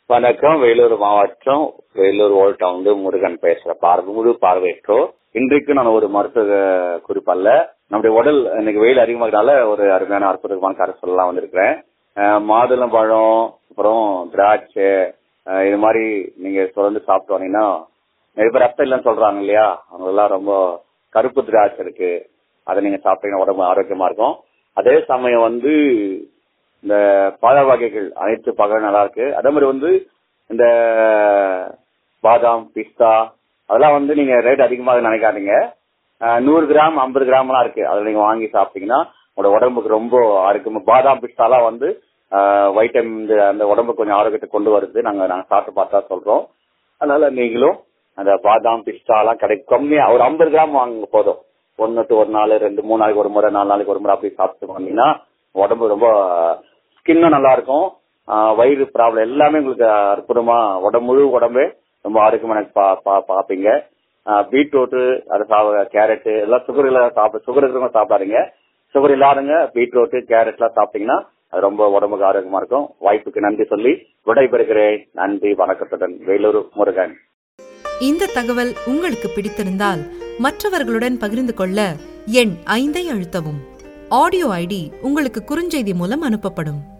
வணக்கம் வேலூர் மாவட்டம் Vellore volt down Murugan பேசுற பார்வை முழு பார்வையற்றோர் இன்றைக்கு நான் ஒரு மருத்துவ குறிப்பல்ல நம்முடைய உடல் இன்னைக்கு வெயில் அதிகமாகனால ஒரு அருமையான அற்புதமான கரை சொல்லலாம் வந்திருக்கிறேன் அஹ் மாதுளம் பழம் அப்புறம் திராட்சை அஹ் இது மாதிரி நீங்க தொடர்ந்து சாப்பிட்டு வந்தீங்கன்னா நிறைய பேர் ரத்தம் இல்லைன்னு சொல்றாங்க இல்லையா அவங்க எல்லாம் ரொம்ப கருப்பு திராட்சை இருக்கு அதை நீங்க சாப்பிட்டீங்கன்னா உடம்பு ஆரோக்கியமா இருக்கும் அதே சமயம் வந்து இந்த பழ வகைகள் அனைத்து பழம் நல்லா இருக்கு அதே மாதிரி வந்து இந்த பாதாம் பிஸ்தா அதெல்லாம் வந்து நீங்க ரேட் அதிகமாக நினைக்காதீங்க அஹ் நூறு கிராம் ஐம்பது கிராம்லாம் இருக்கு அதில் நீங்க வாங்கி சாப்பிட்டீங்கன்னா உங்களோட உடம்புக்கு ரொம்ப ஆரோக்கியமா பாதாம் பிஸ்தாலாம் வந்து வைட்டமின் அந்த உடம்புக்கு கொஞ்சம் ஆரோக்கியத்தை கொண்டு வருது நாங்க நாங்க சாப்பிட்டு பார்த்தா சொல்றோம் அதனால நீங்களும் அந்த பாதாம் பிஸ்தாலாம் கிடைக்கும் கம்மியா ஒரு ஐம்பது கிராம் வாங்க போதும் ஒன்னு டு ஒரு நாள் ரெண்டு மூணு நாளைக்கு ஒரு முறை நாலு நாளைக்கு ஒரு முறை அப்படி சாப்பிட்டு வந்தீங்கன்னா உடம்பு ரொம்ப ஸ்கின்னும் நல்லா இருக்கும் ஆஹ் வயிறு ப்ராப்ளம் எல்லாமே உங்களுக்கு அற்புதமா உடம்பு முழு உடம்பே ரொம்ப ஆரோக்கியமா எனக்கு பா- பா- பாப்பீங்க பீட்ரூட்டு அது சாப்பிட கேரட் எல்லாம் சுகர் இல்லாத சாப்பிட சுகர் இருக்கிறவங்க சாப்பிடாதீங்க சுகர் இல்லாதவங்க பீட்ரூட்டு கேரட் எல்லாம் சாப்பிட்டீங்கன்னா அது ரொம்ப உடம்புக்கு ஆரோக்கியமா இருக்கும் வாய்ப்புக்கு நன்றி சொல்லி விடைபெறுகிறேன் நன்றி வணக்கத்துடன் வேலூர் முருகன் இந்த தகவல் உங்களுக்கு பிடித்திருந்தால் மற்றவர்களுடன் பகிர்ந்து கொள்ள எண் ஐந்தை அழுத்தவும் ஆடியோ ஐடி உங்களுக்கு குறுஞ்செய்தி மூலம் அனுப்பப்படும்